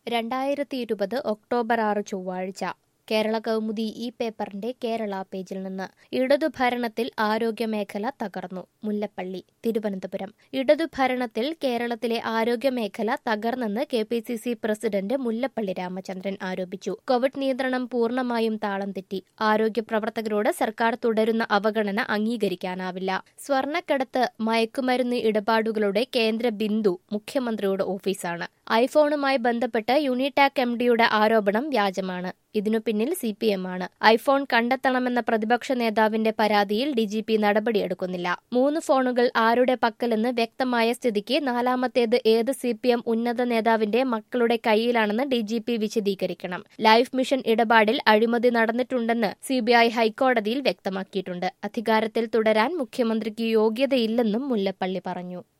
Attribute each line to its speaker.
Speaker 1: രണ്ടായിരത്തി ഇരുപത് ഒക്ടോബർ ആറ് ചൊവ്വാഴ്ച കേരള കൗമുദി ഈ പേപ്പറിന്റെ കേരള പേജിൽ നിന്ന് ഇടതുഭരണത്തിൽ ആരോഗ്യമേഖല തകർന്നു മുല്ലപ്പള്ളി തിരുവനന്തപുരം ഇടതുഭരണത്തിൽ കേരളത്തിലെ ആരോഗ്യമേഖല തകർന്നെന്ന് K P C C president Mullappally Ramachandran ആരോപിച്ചു കോവിഡ് നിയന്ത്രണം പൂർണ്ണമായും താളം തെറ്റി ആരോഗ്യ പ്രവർത്തകരോട് സർക്കാർ തുടരുന്ന അവഗണന അംഗീകരിക്കാനാവില്ല സ്വർണ്ണക്കടത്ത് മയക്കുമരുന്ന് ഇടപാടുകളുടെ കേന്ദ്ര ബിന്ദു മുഖ്യമന്ത്രിയുടെ ഓഫീസാണ് ഐഫോണുമായി ബന്ധപ്പെട്ട് യൂണിടാക് എം ഡിയുടെ ആരോപണം വ്യാജമാണ് ഇതിനു പിന്നിൽ സി പി എം ആണ് ഐഫോൺ കണ്ടെത്തണമെന്ന പ്രതിപക്ഷ നേതാവിന്റെ പരാതിയിൽ ഡി ജി പി നടപടിയെടുക്കുന്നില്ല മൂന്ന് ഫോണുകൾ ആരുടെ പക്കലെന്ന് വ്യക്തമായ സ്ഥിതിക്ക് നാലാമത്തേത് ഏത് സി പി എം ഉന്നത നേതാവിന്റെ മക്കളുടെ കയ്യിലാണെന്ന് ഡി ജി പി വിശദീകരിക്കണം ലൈഫ് മിഷൻ ഇടപാടിൽ അഴിമതി നടന്നിട്ടുണ്ടെന്ന് സി ബി ഐ ഹൈക്കോടതിയിൽ വ്യക്തമാക്കിയിട്ടുണ്ട് അധികാരത്തിൽ തുടരാൻ മുഖ്യമന്ത്രിക്ക് യോഗ്യതയില്ലെന്നും മുല്ലപ്പള്ളി പറഞ്ഞു